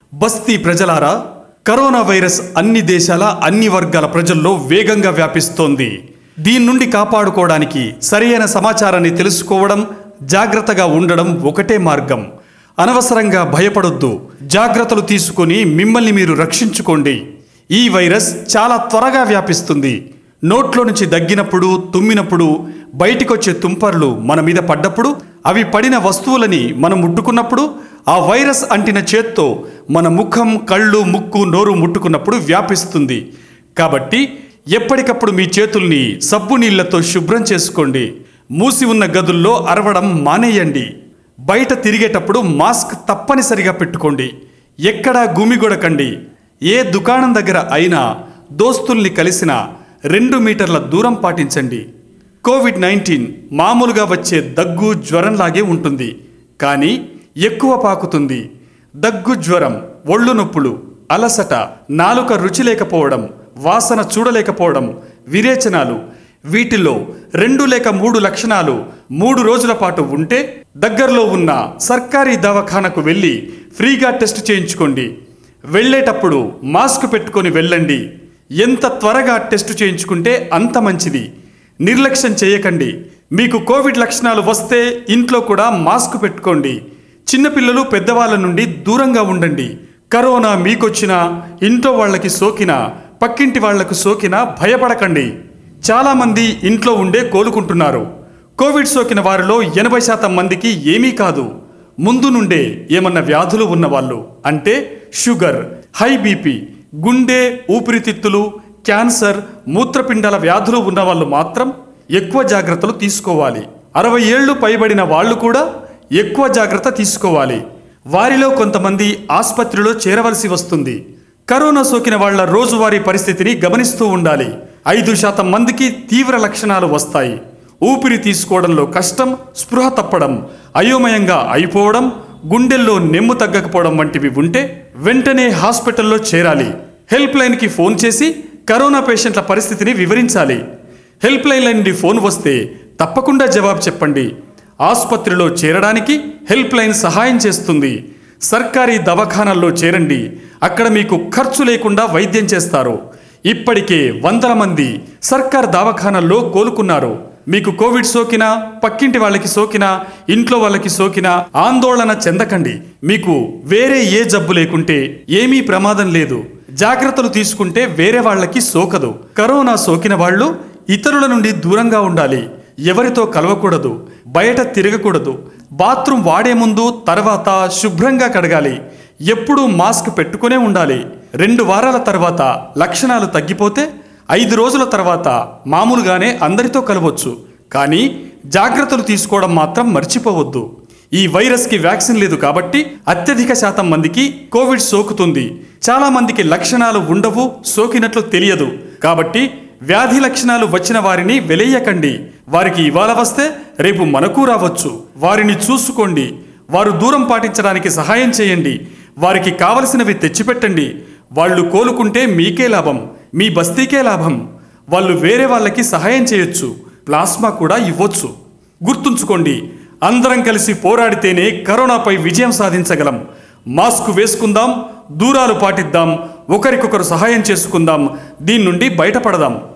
బస్తీ ప్రజలారా corona virus అన్ని దేశాల అన్ని వర్గాల ప్రజల్లో వేగంగా వ్యాపిస్తోంది దీని నుండి కాపాడుకోవడానికి సరియైన సమాచారాన్ని తెలుసుకోవడం జాగ్రత్తగా ఉండడం ఒకటే మార్గం అనవసరంగా భయపడొద్దు జాగ్రత్తలు తీసుకొని మిమ్మల్ని మీరు రక్షించుకోండి ఈ వైరస్ చాలా త్వరగా వ్యాపిస్తుంది నోట్లో నుంచి దగ్గినప్పుడు తుమ్మినప్పుడు బయటికొచ్చే తుంపర్లు మన మీద పడ్డప్పుడు అవి పడిన వస్తువులని మనం ముట్టుకున్నప్పుడు ఆ వైరస్ అంటిన చేత్తో మన ముఖం కళ్ళు ముక్కు నోరు ముట్టుకున్నప్పుడు వ్యాపిస్తుంది కాబట్టి ఎప్పటికప్పుడు మీ చేతుల్ని సబ్బు నీళ్లతో శుభ్రం చేసుకోండి మూసి ఉన్న గదుల్లో అరవడం మానేయండి బయట తిరిగేటప్పుడు మాస్క్ తప్పనిసరిగా పెట్టుకోండి ఎక్కడా గుమిగొడకండి ఏ దుకాణం దగ్గర అయినా దోస్తుల్ని కలిసిన రెండు మీటర్ల దూరం పాటించండి కోవిడ్ నైన్టీన్ మామూలుగా వచ్చే దగ్గు జ్వరంలాగే ఉంటుంది కానీ ఎక్కువ పాకుతుంది దగ్గు జ్వరం ఒళ్ళు నొప్పులు అలసట నాలుక రుచి లేకపోవడం వాసన చూడలేకపోవడం విరేచనాలు వీటిలో రెండు లేక మూడు లక్షణాలు మూడు రోజుల పాటు ఉంటే దగ్గరలో ఉన్న సర్కారీ దవాఖానకు వెళ్ళి ఫ్రీగా టెస్ట్ చేయించుకోండి వెళ్ళేటప్పుడు మాస్క్ పెట్టుకొని వెళ్ళండి ఎంత త్వరగా టెస్ట్ చేయించుకుంటే అంత మంచిది నిర్లక్ష్యం చేయకండి మీకు కోవిడ్ లక్షణాలు వస్తే ఇంట్లో కూడా మాస్క్ పెట్టుకోండి చిన్నపిల్లలు పెద్దవాళ్ళ నుండి దూరంగా ఉండండి కరోనా మీకొచ్చినా ఇంట్లో వాళ్ళకి సోకినా పక్కింటి వాళ్లకు సోకినా భయపడకండి చాలామంది ఇంట్లో ఉండే కోలుకుంటున్నారు కోవిడ్ సోకిన వారిలో ఎనభై శాతం మందికి ఏమీ కాదు ముందు నుండే ఏమన్నా వ్యాధులు ఉన్నవాళ్ళు అంటే షుగర్ హై బీపీ గుండె ఊపిరితిత్తులు క్యాన్సర్ మూత్రపిండాల వ్యాధులు ఉన్న వాళ్ళు మాత్రం ఎక్కువ జాగ్రత్తలు తీసుకోవాలి అరవై ఏళ్లు పైబడిన వాళ్ళు కూడా ఎక్కువ జాగ్రత్త తీసుకోవాలి వారిలో కొంతమంది ఆసుపత్రిలో చేరవలసి వస్తుంది కరోనా సోకిన వాళ్ళ రోజువారీ పరిస్థితిని గమనిస్తూ ఉండాలి ఐదు శాతం మందికి తీవ్ర లక్షణాలు వస్తాయి ఊపిరి తీసుకోవడంలో కష్టం స్పృహ తప్పడం అయోమయంగా అయిపోవడం గుండెల్లో నెమ్ము తగ్గకపోవడం వంటివి ఉంటే వెంటనే హాస్పిటల్లో చేరాలి హెల్ప్ లైన్కి ఫోన్ చేసి కరోనా పేషెంట్ల పరిస్థితిని వివరించాలి హెల్ప్ లైన్ నుండి ఫోన్ వస్తే తప్పకుండా జవాబు చెప్పండి ఆసుపత్రిలో చేరడానికి హెల్ప్ లైన్ సహాయం చేస్తుంది సర్కారీ దవాఖానాల్లో చేరండి అక్కడ మీకు ఖర్చు లేకుండా వైద్యం చేస్తారు ఇప్పటికే వందల మంది సర్కార్ దవాఖానాల్లో కోలుకున్నారు మీకు కోవిడ్ సోకినా పక్కింటి వాళ్ళకి సోకినా ఇంట్లో వాళ్ళకి సోకినా ఆందోళన చెందకండి మీకు వేరే ఏ జబ్బు లేకుంటే ఏమీ ప్రమాదం లేదు జాగ్రత్తలు తీసుకుంటే వేరే వాళ్ళకి సోకదు కరోనా సోకిన వాళ్ళు ఇతరుల నుండి దూరంగా ఉండాలి ఎవరితో కలవకూడదు బయట తిరగకూడదు బాత్రూమ్ వాడే ముందు తర్వాత శుభ్రంగా కడగాలి ఎప్పుడూ మాస్క్ పెట్టుకునే ఉండాలి రెండు వారాల తర్వాత లక్షణాలు తగ్గిపోతే ఐదు రోజుల తర్వాత మామూలుగానే అందరితో కలవచ్చు కానీ జాగ్రత్తలు తీసుకోవడం మాత్రం మర్చిపోవద్దు ఈ వైరస్కి వ్యాక్సిన్ లేదు కాబట్టి అత్యధిక శాతం మందికి కోవిడ్ సోకుతుంది చాలా మందికి లక్షణాలు ఉండవు సోకినట్లు తెలియదు కాబట్టి వ్యాధి లక్షణాలు వచ్చిన వారిని వెలయ్యకండి వారికి ఇవాళ వస్తే రేపు మనకు రావచ్చు వారిని చూసుకోండి వారు దూరం పాటించడానికి సహాయం చేయండి వారికి కావలసినవి తెచ్చిపెట్టండి వాళ్ళు కోలుకుంటే మీకే లాభం మీ బస్తీకే లాభం వాళ్ళు వేరే వాళ్ళకి సహాయం చేయొచ్చు ప్లాస్మా కూడా ఇవ్వొచ్చు గుర్తుంచుకోండి అందరం కలిసి పోరాడితేనే కరోనాపై విజయం సాధించగలం మాస్క్ వేసుకుందాం దూరాలు పాటిద్దాం ఒకరికొకరు సహాయం చేసుకుందాం దీని నుండి బయటపడదాం